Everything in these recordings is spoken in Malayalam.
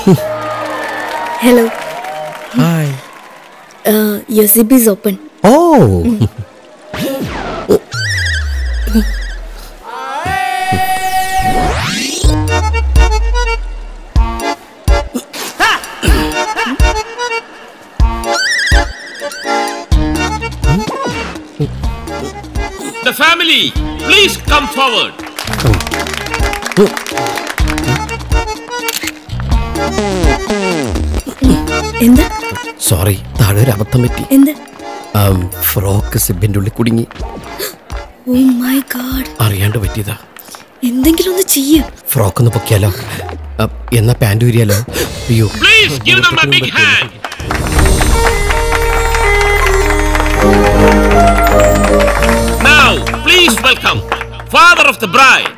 Hello. Hi Uh, your zip is open. ഓ The family, please come forward. എന്താ സോറി താഴെ ഒരു അബദ്ധം പറ്റി എന്ത് ഫ്രോക്ക് സിബിന്റെ ഉള്ളിൽ കുടുങ്ങി ഓ മൈ ഗാഡ് അറിയാണ്ട് പറ്റിയതാ എന്തെങ്കിലും ഒന്ന് ചെയ്യ് ഫ്രോക്ക് ഒന്ന് പൊക്കിയാലോ ആ, എന്നാ പാൻറ് ഊരിയാലോ അയ്യോ Please give them a big hand. Now, please welcome father of the bride.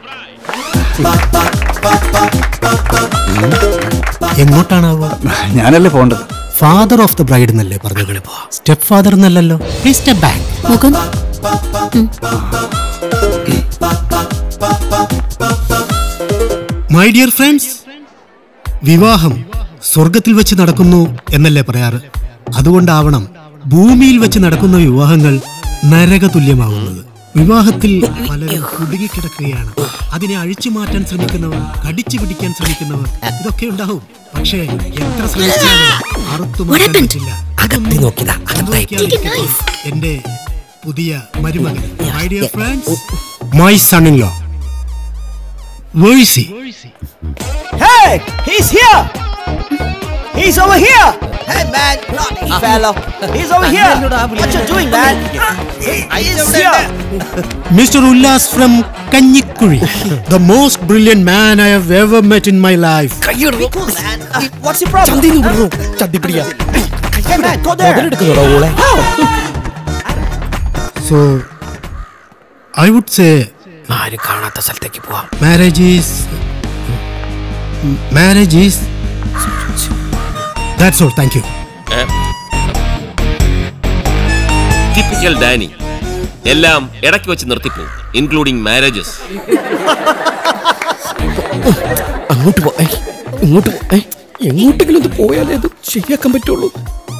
എങ്ങോട്ടാണാവോ ഞാനല്ലേ പോണ്ടത് ഫാദർ ഓഫ് ദ ബ്രൈഡ് എന്നല്ലേ പറഞ്ഞു സ്റ്റെപ്പ് ഫാദർ എന്നല്ലല്ലോ സ്റ്റെപ്പ് ബാക്ക് മുഖം മൈ ഡിയർ ഫ്രണ്ട്സ് വിവാഹം സ്വർഗത്തിൽ വെച്ച് നടക്കുന്നു എന്നല്ലേ പറയാറ് അതുകൊണ്ടാവണം ഭൂമിയിൽ വെച്ച് നടക്കുന്ന വിവാഹങ്ങൾ നരക തുല്യമാവുന്നത് വിവാഹത്തിൽ പലരും കുടുങ്ങിക്കിടക്കുകയാണ് അതിനെ അഴിച്ചു മാറ്റാൻ ശ്രമിക്കുന്നവർ കടിച്ചു പിടിക്കാൻ ശ്രമിക്കുന്നവർ ഇതൊക്കെ ഉണ്ടാവും പക്ഷേ എത്ര ശ്രമിച്ചാലും അറുത്തു What മാറ്റാൻ happened? പറ്റില്ല അകത്തി നോക്കിയതാ അകത്തായി സംഭവിക്കാതിരിക്കട്ടെ. എന്റെ പുതിയ മരുമകൻ my dear friends my son in law വേഴ്സി Hey, he's here. He's over here. Hey man, bloody fellow. He's over here. What you doing, man? He's here. Mr. Ullas from Kanyikuri, the most brilliant man I have ever met in my life. Be cool, man. Uh, what's your problem? ചന്തിന്ന് വിടറോ ചന്തി പിടിയാ Hey man, go there. മുതലെടുക്കുന്നോടാ ഓളെ So, I would say ആരും കാണാത്ത സ്ഥലത്തേക്ക് പോവാം marriage is. Marriage is. That's all, thank you. Typical Danny. എല്ലാം ഇടയ്ക്ക് വെച്ച് നിർത്തിപ്പോവും ഇൻക്ലൂഡിംഗ് മാരേജസ് അങ്ങോട്ട് പോ ഏയ്, ഇങ്ങോട്ട് പോ ഏയ്, എങ്ങോട്ടെങ്കിലും ഒന്ന് പോയാലേ അത് ശരിയാക്കാൻ പറ്റുള്ളൂ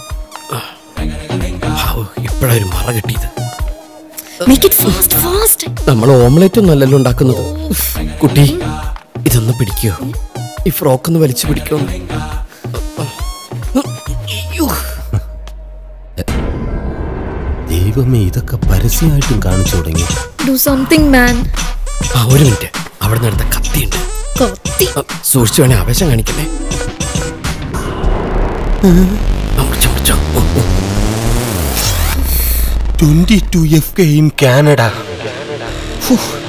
ഇപ്പോഴാ ഒരു മറ കിട്ടിയത് മേക്ക് ഇറ്റ് ഫാസ്റ്റ് ഫാസ്റ്റ് നമ്മൾ ഓംലെറ്റ് ഒന്നും അല്ലല്ലോ ഉണ്ടാക്കുന്നത് കുട്ടി ഇതൊന്ന് പിടിക്കോ ഈ ഫ്രോക്ക് ഒന്ന് വലിച്ചു പിടിക്കോ ദൈവമേ ഇതൊക്കെ പരസ്യമായിട്ടും കാണിച്ചു തുടങ്ങി ഡു സംതിങ് മാൻ ആ ഒരു മിനിറ്റ് അവിടെ നിന്ന് എടുത്ത കത്തിയുണ്ട് കത്തി ആ, സൂക്ഷിച്ചു വേണേ ആവേശം കാണിക്കല്ലേ ആ, മുറിച്ചോ, മുറിച്ചോ. ഓ, ഓ. Twenty two F K in Canada